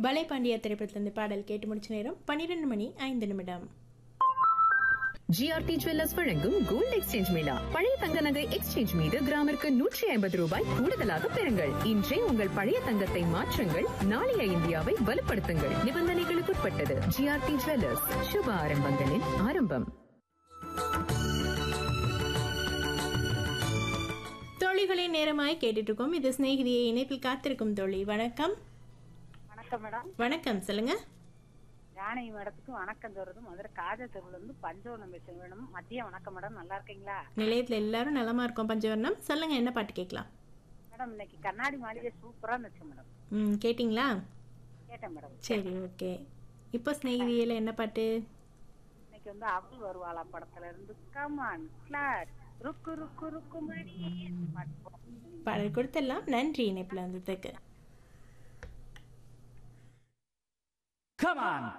பலே பாண்டியா திரைப்படத்திலிருந்து பாடல் கேட்டு முடிச்ச நேரம் பன்னிரெண்டு மணி ஐந்து நிமிடம் ஜிஆர்டி ஜுவல்லர்ஸ் வழங்கும் கோல்ட் எக்ஸ்சேஞ்ச் மேளா பழைய தங்க நகை எக்ஸ்சேஞ்ச் மீது கிராமிற்கு நூற்றி ஐம்பது ரூபாய் கூடுதலாக பெறுங்கள் இன்றே உங்கள் பழைய தங்கத்தை மாற்றுங்கள் நாளைய இந்தியாவை வலுப்படுத்துங்கள் நிபந்தனைகளுக்குட்பட்டது ஜிஆர்டி ஜுவல்லர்ஸ் சுப ஆரம்பங்களின் ஆரம்பம் தோழிகளின் நேரமாய் கேட்டுட்டு இருக்கோம் இது சிநேகிதியை இணைப்பில் காத்திருக்கும் தோழி வணக்கம் வணக்கம் மேடம் வணக்கம் சொல்லுங்க ஜானகி மேடத்துக்கு வணக்கம் சொல்றது மதுரை காஜா தெருவுல இருந்து பஞ்சவர்ணம் பேசுறேன் மேடம் மதியம் வணக்கம் மேடம் நல்லா இருக்கீங்களா நிலையத்தில் எல்லாரும் நலமா இருக்கோம் பஞ்சவர்ணம் சொல்லுங்க என்ன பாட்டு கேட்கலாம் மேடம் இன்னைக்கு கண்ணாடி மாளிகை சூப்பரா இருந்துச்சு மேடம் ம் கேட்டிங்களா கேட்டேன் மேடம் சரி ஓகே இப்போ சிநேகிதியில் என்ன பாட்டு இன்னைக்கு வந்து அவள் வருவாளா படத்துல இருந்து கமான் கிளாட் ருக்கு ருக்கு ருக்கு மணி பாட்டு போடுறோம். பாடல் கொடுத்துடலாம் நன்றி இணைப்பில் வந்ததுக்கு Come on,